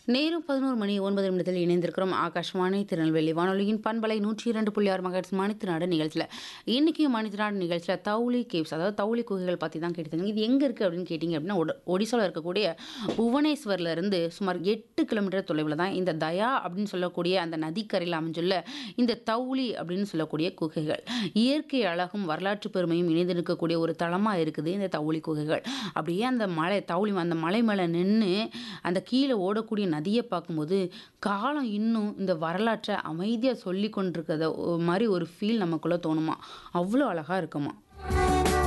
நேரம் பதினோரு மணி ஒன்பது நிமிடத்தில் இணைந்திருக்கிறோம் ஆகாஷ்வாணி திருநெல்வேலி வானொலியின் பண்பலை நூற்றி இரண்டு புள்ளி ஆறு மகட்ஸ் மணித்திராடு நிகழ்ச்சியில் இன்றைக்கி மணித்திராடு நிகழ்ச்சியில் தௌலி கேவ்ஸ் அதாவது தௌலி குகைகள் பற்றி தான் கேட்டுங்க இது எங்கே இருக்குது அப்படின்னு கேட்டிங்க அப்படின்னா ஒட ஒடிசாவில் இருக்கக்கூடிய புவனேஸ்வரில் இருந்து சுமார் எட்டு கிலோமீட்டர் தொலைவில் தான் இந்த தயா அப்படின்னு சொல்லக்கூடிய அந்த நதிக்கரையில் அமைஞ்சுள்ள இந்த தௌலி அப்படின்னு சொல்லக்கூடிய குகைகள் இயற்கை அழகும் வரலாற்று பெருமையும் இணைந்து நிற்கக்கூடிய ஒரு தளமாக இருக்குது இந்த தௌலி குகைகள் அப்படியே அந்த மலை தௌலி அந்த மலை மேலே நின்று அந்த கீழே ஓடக்கூடிய நதியை பார்க்கும்போது காலம் இன்னும் இந்த வரலாற்றை அமைதியாக சொல்லி கொண்டிருக்கிறத மாதிரி ஒரு ஃபீல் நமக்குள்ளே தோணுமா அவ்வளோ அழகாக இருக்குமா